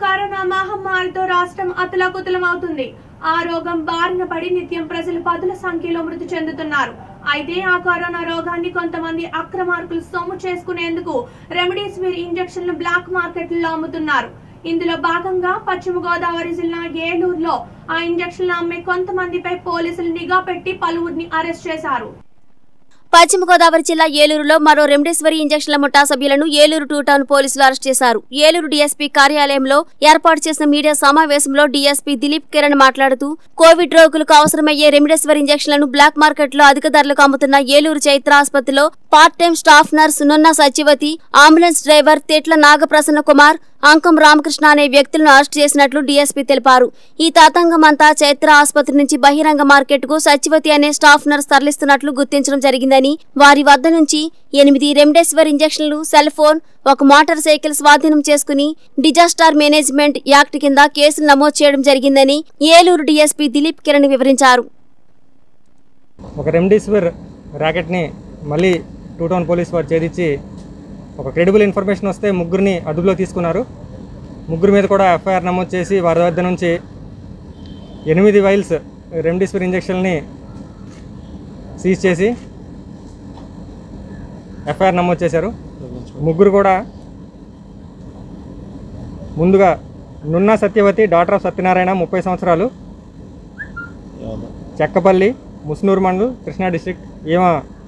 corona మహమ్మారితో రాష్ట్రం అతలాకుతలం అవుతుంది ఆ రోగం బారిన పడి నిత్యం ప్రజలు పదుల సంఖ్యలో మృతి చెందుతున్నారు అయితే ఆ కరోనా రోగాన్ని కొంతమంది అక్రమార్కులు సొమ్ము చేసుకునేందుకు రెమెడీసివిర్ ఇంజెక్షన్లు బ్లాక్ మార్కెట్లో అమ్ముతున్నారు ఇందులో భాగంగా పశ్చిమ గోదావరి జిల్లా ఏలూరులో ఆ ఇంజెక్షన్లు అమ్మే కొంతమందిపై పోలీసులు నిఘా పెట్టి పలువురిని అరెస్ట్ చేశారు పశ్చిమ గోదావరి జిల్లా ఏలూరులో మరో రెమ్డెసివిర్ ఇంజక్షన్ల ముఠా సభ్యులను ఏలూరు టూ టౌన్ పోలీసులు అరెస్ట్ చేశారు ఏలూరు డీఎస్పీ కార్యాలయంలో ఏర్పాటు చేసిన మీడియా సమావేశంలో డీఎస్పీ దిలీప్ కిరణ్ మాట్లాడుతూ కోవిడ్ రోగులకు అవసరమయ్యే రెమ్డెసివిర్ ఇంజక్షన్లను బ్లాక్ మార్కెట్లో అధిక ధరలకు అమ్ముతున్న ఏలూరు చైత్ర ఆసుపత్రిలో part time staff nurse Nunna Sachivathi ambulance driver Tetla Nagaprasanna Kumar Ankam Ramakrishna అనే వ్యక్తులను అరెస్ట్ చేసినట్లు డీఎస్పీ తెలిపారు ఈ తతంగం అంతా చైత్ర ఆసుపత్రి నుంచి బహిరంగ మార్కెట్ కు సచివతి అనే స్టాఫ్ నర్స్ తరలిస్తున్నట్లు గుర్తించడం జరిగిందని వారి వద్ద నుంచి ఎనిమిది రెమ్డెసివిర్ ఇంజక్షన్లు సెల్ ఫోన్ ఒక మోటార్ సైకిల్ స్వాధీనం చేసుకుని డిజాస్టార్ మేనేజ్మెంట్ యాక్ట్ కింద కేసులు నమోదు చేయడం జరిగిందని ఏలూరు డీఎస్పీ దిలీప్ కిరణ్ వివరించారు ఒక రెమ్డెసివిర్ ర్యాకెట్ని మళ్ళీ టూ టౌన్ పోలీస్ వారు ఛేదించి ఒక క్రెడిబుల్ ఇన్ఫర్మేషన్ వస్తే ముగ్గురిని అదుపులో తీసుకున్నారు ముగ్గురు మీద కూడా ఎఫ్ఐఆర్ నమోదు చేసి వారి వద్ద నుంచి ఎనిమిది వైల్స్ రెమ్డెసివిర్ ఇంజక్షన్ని సీజ్ చేసి ఎఫ్ఐఆర్ నమోదు చేశారు ముగ్గురు కూడా ముందుగా నున్నా సత్యవతి డాక్టర్ ఆఫ్ సత్యనారాయణ ముప్పై సంవత్సరాలు చెక్కపల్లి ముస్నూరు మండల్ కృష్ణా డిస్ట్రిక్ట్ ఈమె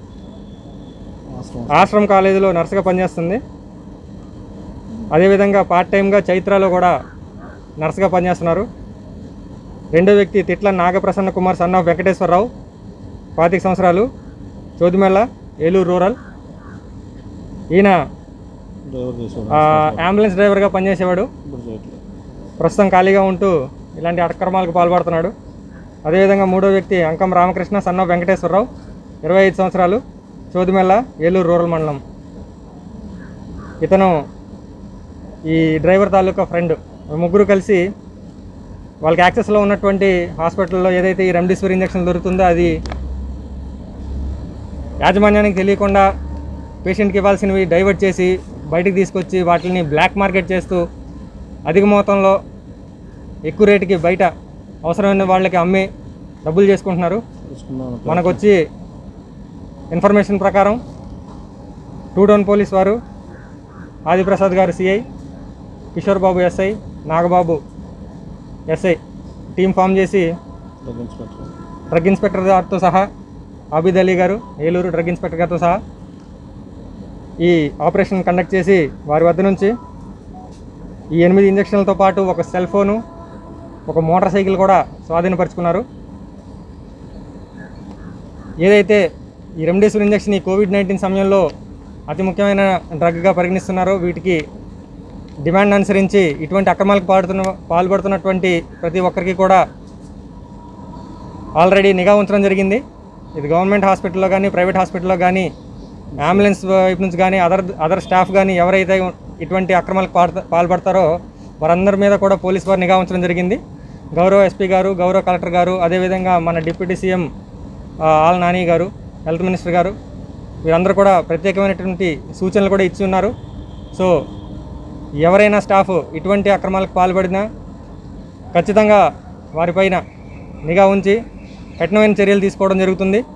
ఆశ్రమ్ కాలేజీలో నర్సుగా పనిచేస్తుంది అదేవిధంగా పార్ట్ టైంగా చైత్రాలో కూడా నర్సుగా పనిచేస్తున్నారు రెండో వ్యక్తి తిట్ల నాగప్రసన్న కుమార్ సన్ ఆఫ్ వెంకటేశ్వరరావు పాతిక సంవత్సరాలు చోదిమెల్ల ఏలూరు రూరల్ ఈయన ఆ, అంబులెన్స్ డ్రైవర్గా పనిచేసేవాడు ప్రస్తుతం ఖాళీగా ఉంటూ ఇలాంటి అక్రమాలకు పాల్పడుతున్నాడు అదేవిధంగా మూడో వ్యక్తి అంకం రామకృష్ణ సన్న వెంకటేశ్వరరావు ఇరవై ఐదు సంవత్సరాలు చోదిమెల్ల ఏలూరు రూరల్ మండలం ఇతను ఈ డ్రైవర్ తాలూకా ఫ్రెండ్ ముగ్గురు కలిసి వాళ్ళకి యాక్సెస్లో ఉన్నటువంటి హాస్పిటల్లో ఏదైతే ఈ రెమ్డెసివిర్ ఇంజక్షన్ దొరుకుతుందో అది యాజమాన్యానికి తెలియకుండా పేషెంట్కి ఇవ్వాల్సినవి డైవర్ట్ చేసి బయటికి తీసుకొచ్చి వాటిని బ్లాక్ మార్కెట్ చేస్తూ అధిక మొత్తంలో ఎక్కువ రేటుకి బయట అవసరమైన వాళ్ళకి అమ్మి డబ్బులు చేసుకుంటున్నారు మనకు వచ్చి ఇన్ఫర్మేషన్ ప్రకారం టూ డౌన్ పోలీస్ వారు ఆదిప్రసాద్ గారు CI Kishore Babu SI Nagababu SI team form చేసి డ్రగ్ ఇన్స్పెక్టర్ గారితో సహా ఆబిద్ అలీ గారు ఏలూరు డ్రగ్ ఇన్స్పెక్టర్ గారితో సహా ఈ ఆపరేషన్ కండక్ట్ చేసి వారి వద్ద నుంచి ఈ ఎనిమిది ఇంజక్షన్లతో పాటు ఒక సెల్ ఫోను ఒక మోటార్ సైకిల్ కూడా స్వాధీనపరుచుకున్నారు ఏదైతే ఈ రెమ్డెసివిర్ ఇంజక్షన్ ఈ కోవిడ్ నైన్టీన్ సమయంలో అతి ముఖ్యమైన డ్రగ్గా పరిగణిస్తున్నారో వీటికి డిమాండ్ అనుసరించి ఇటువంటి అక్రమాలకు పాడుతున్న పాల్పడుతున్నటువంటి ప్రతి ఒక్కరికి కూడా ఆల్రెడీ నిఘా ఉంచడం జరిగింది ఇది గవర్నమెంట్ హాస్పిటల్లో కానీ ప్రైవేట్ హాస్పిటల్లో కానీ అంబులెన్స్ వైపు నుంచి కానీ అదర్ అదర్ స్టాఫ్ కానీ ఎవరైతే ఇటువంటి అక్రమాలకు పాడుత పాల్పడతారో వారందరి మీద కూడా పోలీస్ వారు నిఘా ఉంచడం జరిగింది గౌరవ ఎస్పీ గారు గౌరవ కలెక్టర్ గారు అదేవిధంగా మన డిప్యూటీ సీఎం ఆ, ఆల్ నాని గారు హెల్త్ మినిస్టర్ గారు వీరందరూ కూడా ప్రత్యేకమైనటువంటి సూచనలు కూడా ఇచ్చి ఉన్నారు సో ఎవరైనా స్టాఫ్ ఇటువంటి అక్రమాలకు పాల్పడినా ఖచ్చితంగా వారిపైన నిఘా ఉంచి కఠినమైన చర్యలు తీసుకోవడం జరుగుతుంది